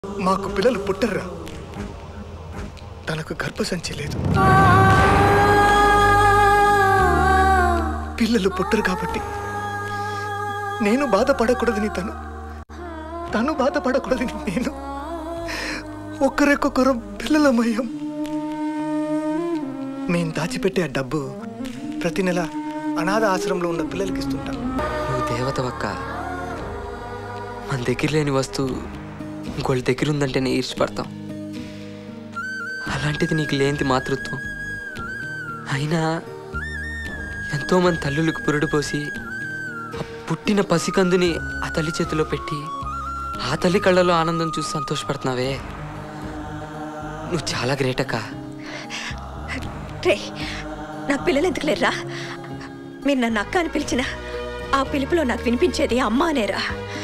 మాకు పిల్లలు పుట్టర్రా తనకు గర్భసంచి లేదు పిల్లలు పుట్టరు కాబట్టి నేను బాధపడకూడదని తను తను బాధపడకూడదని నేను ఒక్కరికొకరు పిల్లలమయ్యాం మేం దాచిపెట్టే ఆ డబ్బు ప్రతి నెల అనాథ ఆశ్రమంలో ఉన్న పిల్లలకి ఇస్తుంటాం నువ్వు దేవతవక్క మన దగ్గర లేని వస్తువు ఇంకోళ్ళ దగ్గర ఉందంటేనే ఈర్చిపడతాం అలాంటిది నీకు లేనిది మాతృత్వం అయినా ఎంతోమంది తల్లులకు పురుడు పోసి ఆ పుట్టిన పసికందుని ఆ తల్లి చేతిలో పెట్టి ఆ తల్లి కళ్ళలో ఆనందం చూసి సంతోషపడుతున్నావే నువ్వు చాలా గ్రేట్ అక్క రే నా పిల్లలు ఎందుకు లేరా మీరు నన్ను అక్క అని పిలిచిన ఆ పిలుపులో నాకు వినిపించేది అమ్మ అనేరా